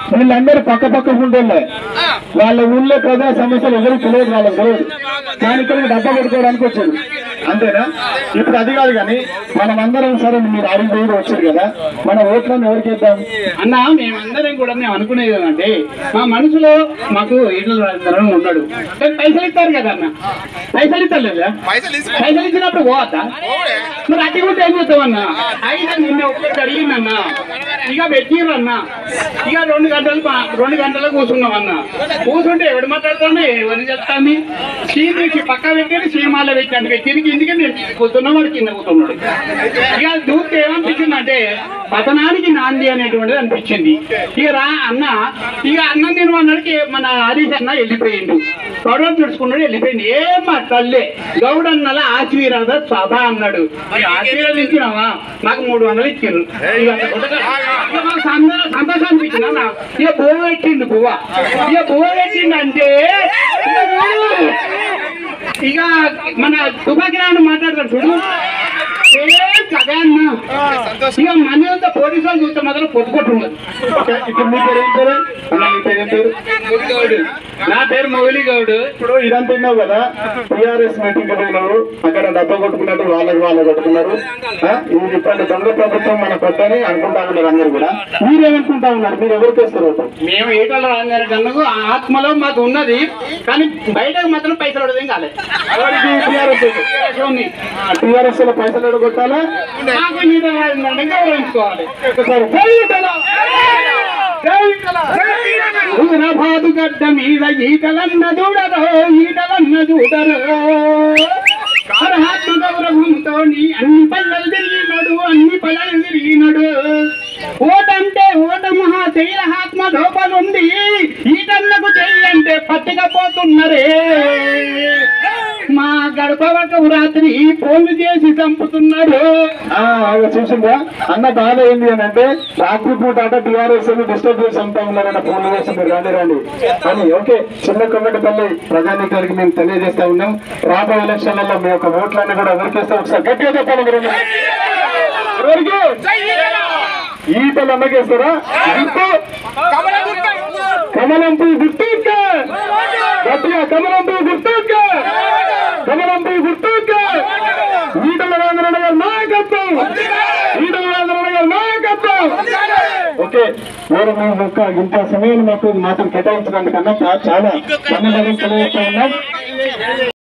వీళ్ళందరూ పక్క పక్క ఉంటుండే వాళ్ళ ఊళ్ళో ప్రజా సమస్యలు ఎవరికి తెలియదు వాళ్ళకి తెలియదు కానీ ఇక్కడికి డబ్బా కొట్టుకోవడానికి వచ్చారు అంతేనా ఇప్పుడు అది కాదు కానీ మనం అందరం సరే మీరు అడిగి పోయి వచ్చారు కదా మన ఓట్లను ఎవరికి ఇద్దాం అన్న మేమందరం కూడా మేము అనుకునేది ఏంటంటే మా మనసులో మాకు ఈటల రాజేంద్ర ఉన్నాడు కానీ పైసలు ఇస్తారు కదా అన్న పైసలు ఇస్తారు లేదా పైసలు ఇచ్చినప్పుడు పోవద్దా మరి అట్టి కూడా ఏం చేస్తామన్నా అయితే నిన్న ఒక్కటి అడిగిందన్న ఇక పెట్టిరన్న ఇక రెండు గంటలు పా- రెండు గంటలకు కూర్చున్నాం అన్న కూర్చుంటే ఎవడు మాట్లాడుతాను ఎవరిని చెప్తాను సీనికి పక్క పెట్టారు సీమాలో పెట్టాను పెట్టిన కిందికి నేను కూర్చున్నా వాడు కింద కూర్చున్నాడు ఇక దూస్తే ఏమనిపించింది అంటే పతనానికి నాంది అనేటువంటిది అనిపించింది ఇక రా అన్న ఇక అన్నం తిను అన్నాడికి మన హరీష్ అన్న వెళ్ళిపోయిండు గౌడవ తెలుసుకున్నాడు వెళ్ళిపోయింది ఏం మా తల్లే గౌడన్నల ఆశీర్వాద సభ అన్నాడు మరి ఆశీర్వదించినావా నాకు మూడు వందలు ఇచ్చారు ఇక అంత కొత్తగా- ఇక మాకు సంద- సంతోషం అనిపించింది అన్న ఇక బువ్వ పెట్టిండు బువ్వ ఇక బువ్వ పెట్టిండు అంటే ఇక మన తుపాకి రాను మాట్లాడతాడు చూడు ఏ కథ అన్న ఇక మన అంతా పోలీసు వాళ్ళు చూస్తే మాత్రం పొట్టుకొట్టున్నారు ఓకే, ఇప్పుడు మీ పేరు ఏం పేరు అన్న మీ పేరు ఏం పేరు గౌడ్ నా పేరు మొగలి గౌడ్ ఇప్పుడు ఇదంతా విన్నావు కదా టిఆర్ఎస్ మీటింగ్ పోయినావు అక్కడ డబ్బా కొట్టుకున్నట్టు వాళ్ళకి వాళ్ళు కొట్టుకున్నారు ఆ, ఇది ఇప్పటి దొంగ ప్రభుత్వం మన కొట్టని అనుకుంటా ఉన్నారు అందరు కూడా మీరేమనుకుంటా ఉన్నారు మీరు ఎవరికి వేస్తారు ఓటు? మేము ఈటల రాజారి కన్నుకు ఆ ఆత్మలో మాకు ఉన్నది కానీ బయటకు మాత్రం పైసలు పడదేం కాలేదు ఎవరికి టిఆర్ఎస్ ఉంది. టిఆర్ఎస్ లో పైసలు ఎడగొట్టాలా మాకు ఈటల రాజేంద్ర గౌరవించుకోవాలి ఒకసారి జై ఈటల! జై ఈటల! ఊరబాదు గడ్డ మీద ఈటలన్న దూడరో ఈటలన్న దూడరో పరహాత్మ గౌరవంతో అన్ని పల్లెలు తిరిగినడు అన్ని పల్లెలు తిరిగినడు ఓటంటే ఓట మహా శైలహాత్మ లోపలుంది ఈటలకు చెయ్యంటే పట్టుకపోతున్నరే మా గడప ఒక రాత్రి ఫోన్లు చేసి చంపుతున్నారు ఆ, అవి చూసిందా అన్న బాధ ఏంటి అని అంటే రాత్రి పూట అట టిఆర్ఎస్ డిస్టర్బ్ చేసి అంటా ఉన్నారన్న ఫోన్ చేసి మీరు రండి రండి అని ఓకే చిన్న కొమ్మటిపల్లి ప్రజానీకానికి మేము తెలియజేస్తా ఉన్నాం రాబోయే ఎలక్షన్లలో మీ యొక్క ఓట్లన్నీ కూడా ఎవరికేస్తే ఒకసారి గట్టిగా చెప్పాలి మీరు ఎవరికి ఈటలు అన్నకేస్తారా గుర్తు కమలం పువ్వు గుర్తు గట్టిగా కమలం పువ్వు గుర్తు కమలం పువ్వు గుర్తు ఈటల రాజరణ గారి నాయకత్వం ఈటల రాజరణ గారి నాయకత్వం ఓకే మీరు మీ యొక్క ఇంత సమయం మాకు మాత్రం కేటాయించడానికన్నా చాలా ధన్యవాదాలు తెలియజేస్తా ఉన్నాం